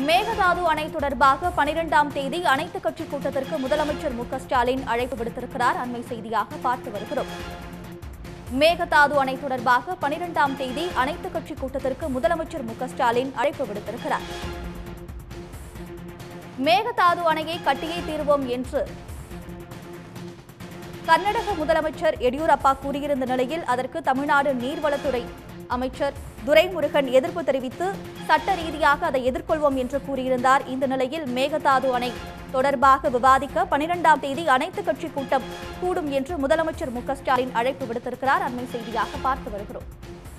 மேகதாது அணை தொடர்பாக பனிரெண்டாம் தேதி அனைத்துக் கட்சி கூட்டத்திற்கு முதலமைச்சர் மு க ஸ்டாலின் அழைப்பு விடுத்திருக்கிறார் அண்மை செய்தியாக பார்த்து வருகிறோம் மேகதாது அணை தொடர்பாக பனிரெண்டாம் தேதி அனைத்துக் கட்சி கூட்டத்திற்கு முதலமைச்சர் மு க ஸ்டாலின் அழைப்பு விடுத்திருக்கிறார் மேகதாது அணையை கட்டியே தீர்வோம் என்று கர்நாடக முதலமைச்சர் எடியூரப்பா கூறியிருந்த நிலையில் அதற்கு தமிழ்நாடு நீர்வளத்துறை அமைச்சர் துரைமுருகன் எதிர்ப்பு தெரிவித்து சட்ட ரீதியாக அதை எதிர்கொள்வோம் என்று கூறியிருந்தார் இந்த நிலையில் மேகதாது அணை தொடர்பாக விவாதிக்க பனிரெண்டாம் தேதி அனைத்துக் கட்சி கூட்டம் கூடும் என்று முதலமைச்சர் மு க ஸ்டாலின் அழைப்பு விடுத்திருக்கிறார் அண்மை செய்தியாக பார்த்து வருகிறோம்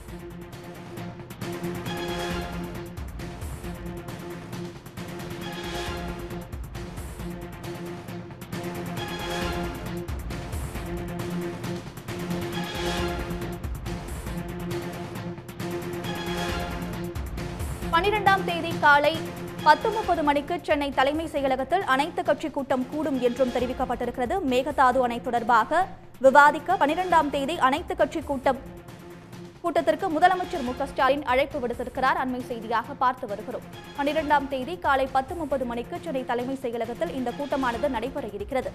பனிரெண்டாம் தேதி காலை பத்து முப்பது மணிக்கு சென்னை தலைமை செயலகத்தில் அனைத்து கட்சி கூட்டம் கூடும் என்றும் தெரிவிக்கப்பட்டிருக்கிறது மேகதாது அணை தொடர்பாக விவாதிக்க பனிரெண்டாம் தேதி அனைத்து கட்சி கூட்டம் கூட்டத்திற்கு முதலமைச்சர் மு க ஸ்டாலின் அழைப்பு விடுத்திருக்கிறார் அண்மை செய்தியாக பார்த்து வருகிறோம் பனிரெண்டாம் தேதி காலை பத்து முப்பது மணிக்கு சென்னை தலைமை செயலகத்தில் இந்த கூட்டமானது நடைபெற இருக்கிறது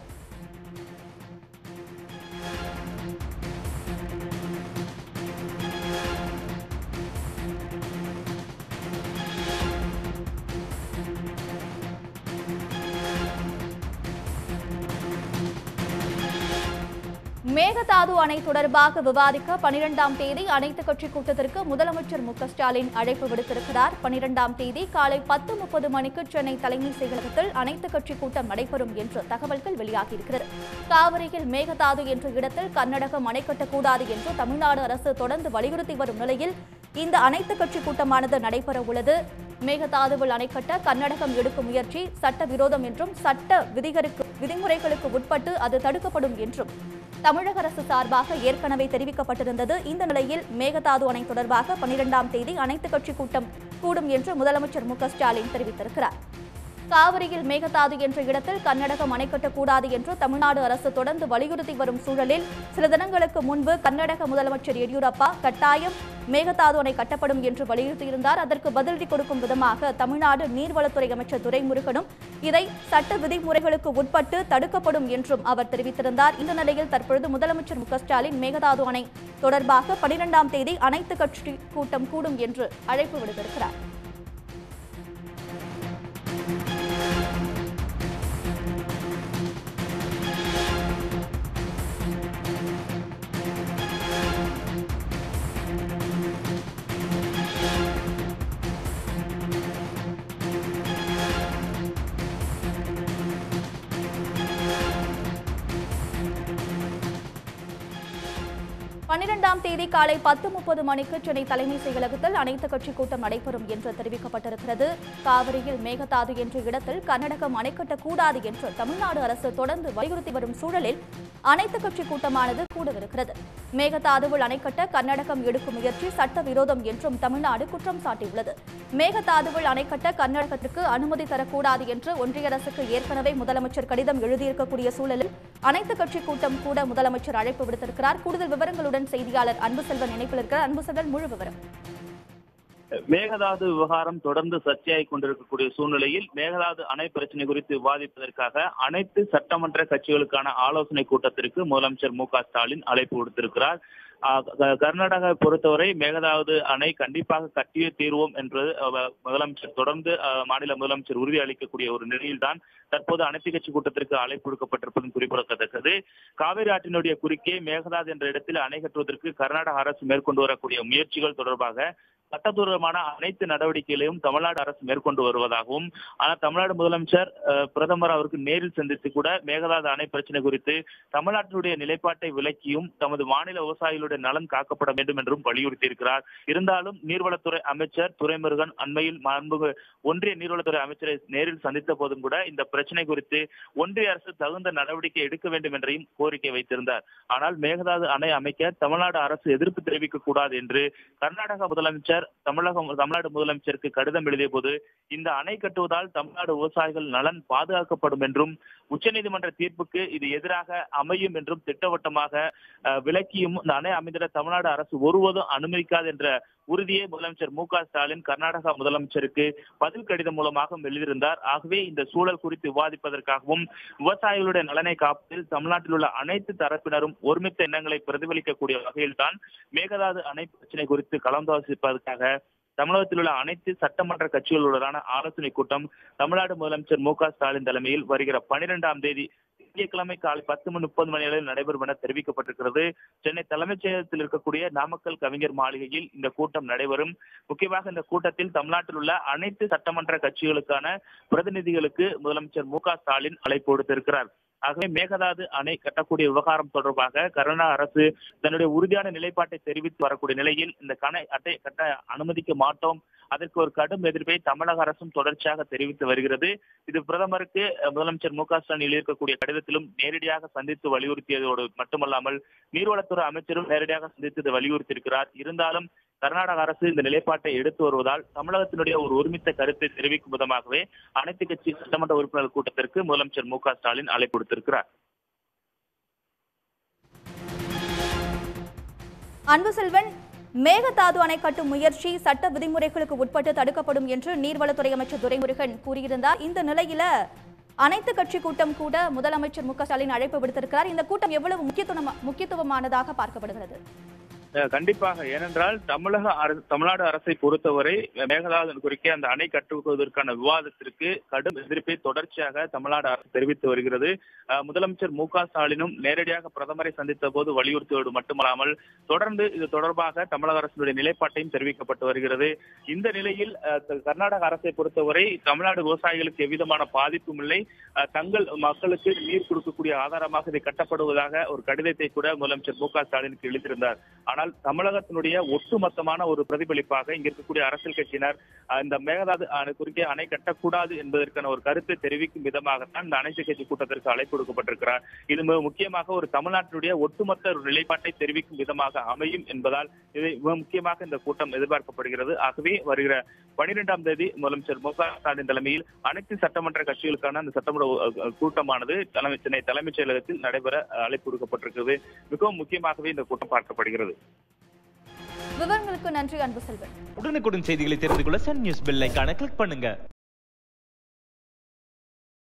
மேகதாது அணை தொடர்பாக விவாதிக்க பனிரெண்டாம் தேதி அனைத்துக் கட்சி கூட்டத்திற்கு முதலமைச்சர் மு க ஸ்டாலின் அழைப்பு விடுத்திருக்கிறார் பனிரெண்டாம் தேதி காலை பத்து முப்பது மணிக்கு சென்னை தலைமை செயலகத்தில் அனைத்துக் கட்சி கூட்டம் நடைபெறும் என்று தகவல்கள் வெளியாகியிருக்கிறது காவிரியில் மேகதாது என்ற இடத்தில் கர்நாடகம் அணை கட்டக்கூடாது என்று தமிழ்நாடு அரசு தொடர்ந்து வலியுறுத்தி வரும் நிலையில் இந்த அனைத்துக் கட்சி கூட்டமானது நடைபெற உள்ளது மேகதாதுவில் அணை கட்ட கர்நாடகம் எடுக்கும் முயற்சி சட்ட விரோதம் என்றும் சட்ட விதிகளுக்கு விதிமுறைகளுக்கு உட்பட்டு அது தடுக்கப்படும் என்றும் தமிழக அரசு சார்பாக ஏற்கனவே தெரிவிக்கப்பட்டிருந்தது இந்த நிலையில் மேகதாது அணை தொடர்பாக பனிரெண்டாம் தேதி அனைத்துக் கட்சி கூட்டம் கூடும் என்று முதலமைச்சர் மு க ஸ்டாலின் தெரிவித்திருக்கிறார் காவிரியில் மேகதாது என்ற இடத்தில் கர்நாடகம் அணை கட்டக்கூடாது என்று தமிழ்நாடு அரசு தொடர்ந்து வலியுறுத்தி வரும் சூழலில் சில தினங்களுக்கு முன்பு கர்நாடக முதலமைச்சர் எடியூரப்பா கட்டாயம் மேகதாது அணை கட்டப்படும் என்று வலியுறுத்தியிருந்தார் அதற்கு பதிலடி கொடுக்கும் விதமாக தமிழ்நாடு நீர்வளத்துறை அமைச்சர் துரைமுருகனும் இதை சட்ட விதிமுறைகளுக்கு உட்பட்டு தடுக்கப்படும் என்றும் அவர் தெரிவித்திருந்தார் இந்த நிலையில் தற்பொழுது முதலமைச்சர் மு க ஸ்டாலின் மேகதாது அணை தொடர்பாக பனிரெண்டாம் தேதி அனைத்து கட்சி கூட்டம் கூடும் என்று அழைப்பு விடுத்திருக்கிறார் பன்னிரெண்டாம் தேதி காலை பத்து முப்பது மணிக்கு சென்னை தலைமை செயலகத்தில் அனைத்து கட்சி கூட்டம் நடைபெறும் என்று தெரிவிக்கப்பட்டிருக்கிறது காவிரியில் மேகதாது என்ற இடத்தில் கர்நாடகம் அணை கட்டக்கூடாது என்று தமிழ்நாடு அரசு தொடர்ந்து வலியுறுத்தி வரும் சூழலில் அனைத்து கட்சி கூட்டமானது கூடவிருக்கிறது மேகதாதுவில் அணை கட்ட கர்நாடகம் எடுக்கும் முயற்சி சட்டவிரோதம் என்றும் தமிழ்நாடு குற்றம் சாட்டியுள்ளது மேகதாதுவில் அணை கட்ட கர்நாடகத்திற்கு அனுமதி தரக்கூடாது என்று ஒன்றிய அரசுக்கு ஏற்கனவே முதலமைச்சர் கடிதம் எழுதியிருக்கக்கூடிய சூழலில் அனைத்து கட்சி கூட்டம் கூட முதலமைச்சர் அழைப்பு விடுத்திருக்கிறார் கூடுதல் விவரங்களுடன் செய்தியாளர் அன்புசெல்வன் இணைப்பில் இருக்கிறார் அன்புசெல்வன் முழு விவரம் மேகதாது விவகாரம் தொடர்ந்து சர்ச்சையாகிக் கொண்டிருக்கக்கூடிய சூழ்நிலையில் மேகதாது அணை பிரச்சனை குறித்து விவாதிப்பதற்காக அனைத்து சட்டமன்ற கட்சிகளுக்கான ஆலோசனை கூட்டத்திற்கு முதலமைச்சர் மு க ஸ்டாலின் அழைப்பு விடுத்திருக்கிறார் ஆஹ் க- கர்நாடகாவை பொறுத்தவரை மேகதாது அணை கண்டிப்பாக கட்டியே தீர்வோம் என்று அஹ், முதலமைச்சர் தொடர்ந்து அஹ், மாநில முதலமைச்சர் உறுதி அளிக்கக்கூடிய ஒரு நிலையில்தான் தற்போது அனைத்து கட்சி கூட்டத்திற்கு அழைப்பு விடுக்கப்பட்டிருப்பதும் குறிப்பிடத்தக்கது காவிரி ஆற்றினுடைய குறுக்கே மேகதாது என்ற இடத்தில் அணை கட்டுவதற்கு கர்நாடக அரசு மேற்கொண்டு வரக்கூடிய முயற்சிகள் தொடர்பாக சட்டபூர்வமான அனைத்து நடவடிக்கைகளையும் தமிழ்நாடு அரசு மேற்கொண்டு வருவதாகவும் ஆனால் தமிழ்நாடு முதலமைச்சர் அஹ், பிரதமர் அவருக்கு நேரில் சந்தித்து கூட மேகதாது அணை பிரச்சனை குறித்து தமிழ்நாட்டினுடைய நிலைப்பாட்டை விளக்கியும் தமது மாநில விவசாயிகளுடைய நலன் காக்கப்பட வேண்டும் என்றும் வலியுறுத்தியிருக்கிறார் இருந்தாலும் நீர்வளத்துறை அமைச்சர் துரைமுருகன் அண்மையில் மாண்புமிகு ஒன்றிய நீர்வளத்துறை அமைச்சரை நேரில் சந்தித்த போதும் கூட இந்த பிரச்சனை குறித்து ஒன்றிய அரசு தகுந்த நடவடிக்கை எடுக்க வேண்டும் என்றையும் கோரிக்கை வைத்திருந்தார் ஆனால் மேகதாது அணை அமைக்க தமிழ்நாடு அரசு எதிர்ப்பு தெரிவிக்க கூடாது என்று கர்நாடக முதலமைச்சர் தமிழகம் தமிழ்நாடு முதலமைச்சருக்கு கடிதம் எழுதிய போது இந்த அணை கட்டுவதால் தமிழ்நாடு விவசாயிகள் நலன் பாதுகாக்கப்படும் என்றும் உச்சநீதிமன்ற தீர்ப்புக்கு இது எதிராக அமையும் என்றும் திட்டவட்டமாக அஹ், விளக்கியும் இந்த அணை அமைந்திட தமிழ்நாடு அரசு ஒருவதும் அனுமதிக்காது என்ற உறுதியை முதலமைச்சர் மு க ஸ்டாலின் கர்நாடகா முதலமைச்சருக்கு பதில் கடிதம் மூலமாக எழுதியிருந்தார் ஆகவே இந்த சூழல் குறித்து விவாதிப்பதற்காகவும் விவசாயிகளுடைய நலனை காப்பதில் தமிழ்நாட்டில் உள்ள அனைத்து தரப்பினரும் ஒருமித்த எண்ணங்களை பிரதிபலிக்கக்கூடிய வகையில்தான் மேகதாது அணை பிரச்சனை குறித்து கலந்தாலோசிப்பதற்காக தமிழகத்தில் உள்ள அனைத்து சட்டமன்ற கட்சிகளுடனான ஆலோசனை கூட்டம் தமிழ்நாடு முதலமைச்சர் மு க ஸ்டாலின் தலைமையில் வருகிற பனிரெண்டாம் தேதி திங்கட்கிழமை காலை பத்து மணி முப்பது மணி அளவில் நடைபெறும் என தெரிவிக்கப்பட்டிருக்கிறது சென்னை தலைமைச் செயலகத்தில் இருக்கக்கூடிய நாமக்கல் கவிஞர் மாளிகையில் இந்த கூட்டம் நடைபெறும் முக்கியமாக இந்த கூட்டத்தில் தமிழ்நாட்டில் உள்ள அனைத்து சட்டமன்ற கட்சிகளுக்கான பிரதிநிதிகளுக்கு முதலமைச்சர் மு க ஸ்டாலின் அழைப்பு கொடுத்திருக்கிறார் ஆகவே மேகதாது அணை கட்டக்கூடிய விவகாரம் தொடர்பாக கர்நாடக அரசு தன்னுடைய உறுதியான நிலைப்பாட்டை தெரிவித்து வரக்கூடிய நிலையில் இந்த கணை அட்டை கட்ட அனுமதிக்க மாட்டோம் அதற்கு ஒரு கடும் எதிர்ப்பை தமிழக அரசும் தொடர்ச்சியாக தெரிவித்து வருகிறது இது பிரதமருக்கு அஹ், முதலமைச்சர் மு க ஸ்டாலின் எழுதியிருக்கக்கூடிய கடிதத்திலும் நேரடியாக சந்தித்து வலியுறுத்தியதோடு மட்டுமல்லாமல் நீர்வளத்துறை அமைச்சரும் நேரடியாக சந்தித்து இதை வலியுறுத்தியிருக்கிறார் இருந்தாலும் கர்நாடக அரசு இந்த நிலைப்பாட்டை எடுத்து வருவதால் தமிழகத்தினுடைய ஒரு ஒருமித்த கருத்தை தெரிவிக்கும் விதமாகவே அனைத்து கட்சி சட்டமன்ற உறுப்பினர் கூட்டத்திற்கு முதலமைச்சர் மு க ஸ்டாலின் அழைப்பு கொடுத்திருக்கிறார் அன்பு செல்வன் மேகதாது அணை கட்டும் முயற்சி சட்ட விதிமுறைகளுக்கு உட்பட்டு தடுக்கப்படும் என்று நீர்வளத்துறை அமைச்சர் துரைமுருகன் கூறியிருந்தார் இந்த நிலையில அனைத்து கட்சி கூட்டம் கூட முதலமைச்சர் மு க ஸ்டாலின் அழைப்பு விடுத்திருக்கிறார் இந்த கூட்டம் எவ்வளவு முக்கியத்துவம் முக்கியத்துவமானதாக பார்க்கப்படுகிறது அஹ் கண்டிப்பாக ஏனென்றால் தமிழக அரசு தமிழ்நாடு அரசை பொறுத்தவரை மேகதாது குறிக்க அந்த அணை கட்டுவதற்கான விவாதத்திற்கு கடும் எதிர்ப்பை தொடர்ச்சியாக தமிழ்நாடு அரசு தெரிவித்து வருகிறது அஹ் முதலமைச்சர் மு க ஸ்டாலினும் நேரடியாக பிரதமரை சந்தித்த போது வலியுறுத்துவது மட்டுமல்லாமல் தொடர்ந்து இது தொடர்பாக தமிழக அரசுடைய நிலைப்பாட்டையும் தெரிவிக்கப்பட்டு வருகிறது இந்த நிலையில் அஹ், த- கர்நாடக அரசை பொறுத்தவரை தமிழ்நாடு விவசாயிகளுக்கு எவ்விதமான பாதிப்பும் இல்லை அஹ், தங்கள் மக்களுக்கு நீர் கொடுக்கக்கூடிய ஆதாரமாக இது கட்டப்படுவதாக ஒரு கடிதத்தை கூட முதலமைச்சர் மு க ஸ்டாலினுக்கு எழுதியிருந்தார் ஆனால் தமிழகத்தினுடைய ஒட்டுமொத்தமான ஒரு பிரதிபலிப்பாக இங்க இருக்கக்கூடிய அரசியல் கட்சியினர் அஹ், இந்த மேகதாது அணை குறுக்கே அணை கட்டக்கூடாது என்பதற்கான ஒரு கருத்தை தெரிவிக்கும் விதமாகத்தான் இந்த அனைத்து கட்சி கூட்டத்திற்கு அழைப்பு கொடுக்கப்பட்டிருக்கிறார் இது மிக முக்கியமாக ஒரு தமிழ்நாட்டினுடைய ஒட்டுமொத்த ஒரு நிலைப்பாட்டை தெரிவிக்கும் விதமாக அமையும் என்பதால் இதை மிக முக்கியமாக இந்த கூட்டம் எதிர்பார்க்கப்படுகிறது ஆகவே வருகிற பனிரெண்டாம் தேதி முதலமைச்சர் மு க ஸ்டாலின் தலைமையில் அனைத்து சட்டமன்ற கட்சிகளுக்கான அந்த சட்டமன்ற அஹ், அஹ், கூட்டமானது தலைமை சென்னை தலைமைச் செயலகத்தில் நடைபெற அஹ், அழைப்பு கொடுக்கப்பட்டிருக்கிறது மிகவும் முக்கியமாகவே இந்த கூட்டம் பார்க்கப்படுகிறது விவரங்களுக்கு நன்றி அன்பு செல்வன் உடனுக்குடன் செய்திகளை தெரிந்து கொள்ள சன் நியூஸ் பெல் ஐகானை கிளிக் பண்ணுங்க